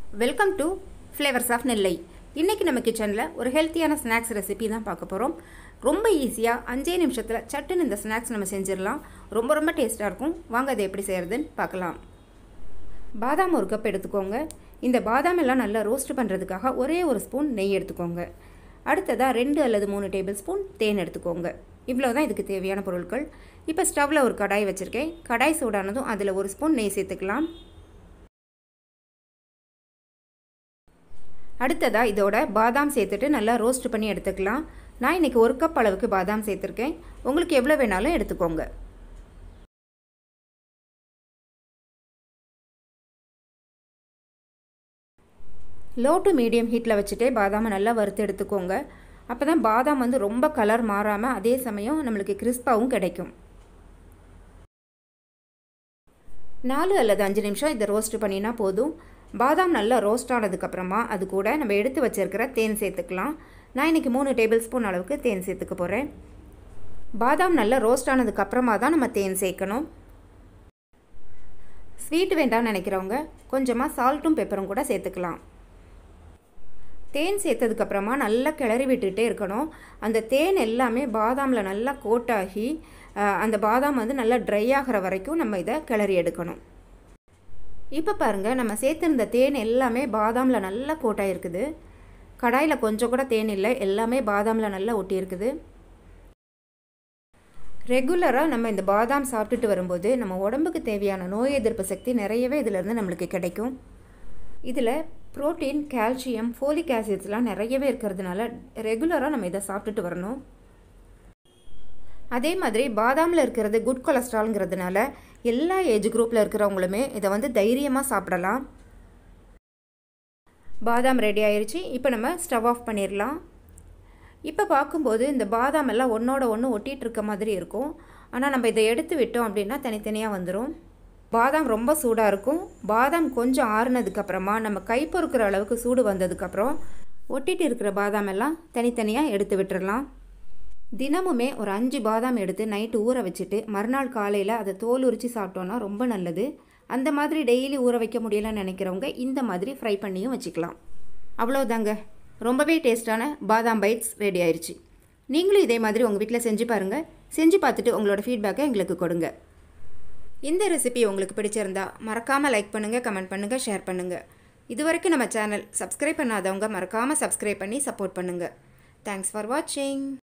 welcome to flavours of Nellai இன்றைக்கி நம்ம கிச்சனில் ஒரு ஹெல்த்தியான ஸ்நாக்ஸ் ரெசிபி தான் பார்க்க போகிறோம் ரொம்ப ஈஸியாக அஞ்சே நிமிஷத்தில் சட்டுன்னு இந்த ஸ்நாக்ஸ் நம்ம செஞ்சிடலாம் ரொம்ப ரொம்ப டேஸ்ட்டாக இருக்கும் வாங்க அதை எப்படி செய்கிறதுன்னு பார்க்கலாம் பாதாம் ஒரு கப் எடுத்துக்கோங்க இந்த பாதாம் எல்லாம் நல்லா ரோஸ்ட் பண்ணுறதுக்காக ஒரே ஒரு ஸ்பூன் நெய் எடுத்துக்கோங்க அடுத்ததாக ரெண்டு அல்லது மூணு டேபிள் ஸ்பூன் தேன் எடுத்துக்கோங்க இவ்வளோ தான் இதுக்கு தேவையான பொருட்கள் இப்போ ஸ்டவ்வில் ஒரு கடாய் வச்சுருக்கேன் கடாய் சூடானதும் அதில் ஒரு ஸ்பூன் நெய் சேர்த்துக்கலாம் அடுத்ததாக இதோட பாதாம் சேர்த்துட்டு நல்லா ரோஸ்ட் பண்ணி எடுத்துக்கலாம் நான் இன்றைக்கி ஒரு கப் அளவுக்கு பாதாம் சேர்த்துருக்கேன் உங்களுக்கு எவ்வளோ வேணாலும் எடுத்துக்கோங்க லோ டு மீடியம் ஹீட்டில் வச்சுட்டே பாதாமை நல்லா வறுத்து எடுத்துக்கோங்க அப்போ தான் பாதாம் வந்து ரொம்ப கலர் மாறாமல் அதே சமயம் நம்மளுக்கு கிறிஸ்பாகவும் கிடைக்கும் நாலு அல்லது அஞ்சு நிமிஷம் இதை ரோஸ்ட் பண்ணினா போதும் பாதாம் நல்லா ரோஸ்ட் ஆனதுக்கப்புறமா அது கூட நம்ம எடுத்து வச்சுருக்கிற தேன் சேர்த்துக்கலாம் நான் இன்றைக்கி மூணு டேபிள் ஸ்பூன் அளவுக்கு தேன் சேர்த்துக்க போகிறேன் பாதாம் நல்லா ரோஸ்ட் ஆனதுக்கப்புறமா தான் நம்ம தேன் சேர்க்கணும் ஸ்வீட் வேண்டாம்னு நினைக்கிறவங்க கொஞ்சமாக சால்ட்டும் பெப்பரும் கூட சேர்த்துக்கலாம் தேன் சேர்த்ததுக்கப்புறமா நல்லா கிளறி விட்டுகிட்டே இருக்கணும் அந்த தேன் எல்லாமே பாதாமில் நல்லா கோட்டாகி அந்த பாதாம் வந்து நல்லா ட்ரை ஆகிற வரைக்கும் நம்ம இதை கிளறி எடுக்கணும் இப்போ பாருங்கள் நம்ம சேர்த்துருந்த தேன் எல்லாமே பாதாமில் நல்லா கோட்டாயிருக்குது கடாயில் கொஞ்சம் கூட தேன் இல்லை எல்லாமே பாதாமில் நல்லா ஒட்டியிருக்குது ரெகுலராக நம்ம இந்த பாதாம் சாப்பிட்டுட்டு வரும்போது நம்ம உடம்புக்கு தேவையான நோய் எதிர்ப்பு சக்தி நிறையவே இதிலேருந்து நம்மளுக்கு கிடைக்கும் இதில் ப்ரோட்டீன் கால்சியம் ஃபோலிக் ஆசிட்ஸ்லாம் நிறையவே இருக்கிறதுனால ரெகுலராக நம்ம இதை சாப்பிட்டுட்டு வரணும் அதே மாதிரி பாதாமில் இருக்கிறது குட் கொலஸ்ட்ரால்ங்கிறதுனால எல்லா ஏஜ் குரூப்பில் இருக்கிறவங்களுமே இதை வந்து தைரியமாக சாப்பிடலாம் பாதாம் ரெடி ஆயிடுச்சு இப்போ நம்ம ஸ்டவ் ஆஃப் பண்ணிடலாம் இப்போ பார்க்கும்போது இந்த பாதாம் எல்லாம் ஒன்றோட ஒன்று ஒட்டிகிட்டு இருக்க மாதிரி இருக்கும் ஆனால் நம்ம இதை எடுத்து விட்டோம் அப்படின்னா தனித்தனியாக வந்துடும் பாதாம் ரொம்ப சூடாக இருக்கும் பாதாம் கொஞ்சம் ஆறுனதுக்கப்புறமா நம்ம கை பொறுக்கிற அளவுக்கு சூடு வந்ததுக்கப்புறம் ஒட்டிட்டு இருக்கிற பாதாம் எல்லாம் தனித்தனியாக எடுத்து விட்டுறலாம் தினமுமே ஒரு அஞ்சு பாதாம் எடுத்து நைட்டு ஊற வச்சுட்டு மறுநாள் காலையில் அதை தோல் உரித்து சாப்பிட்டோன்னா ரொம்ப நல்லது அந்த மாதிரி டெய்லி ஊற வைக்க முடியலன்னு நினைக்கிறவங்க இந்த மாதிரி ஃப்ரை பண்ணியும் வச்சுக்கலாம் அவ்வளோதாங்க ரொம்பவே டேஸ்ட்டான பாதாம் பைட்ஸ் ரெடி ஆயிடுச்சு நீங்களும் இதே மாதிரி உங்கள் வீட்டில் செஞ்சு பாருங்கள் செஞ்சு பார்த்துட்டு உங்களோட ஃபீட்பேக்கை எங்களுக்கு கொடுங்க இந்த ரெசிபி உங்களுக்கு பிடிச்சிருந்தா மறக்காமல் லைக் பண்ணுங்கள் கமெண்ட் பண்ணுங்கள் ஷேர் பண்ணுங்கள் இது வரைக்கும் நம்ம சேனல் சப்ஸ்கிரைப் பண்ணாதவங்க மறக்காமல் சப்ஸ்கிரைப் பண்ணி சப்போர்ட் பண்ணுங்கள் தேங்க்ஸ் ஃபார் வாட்சிங்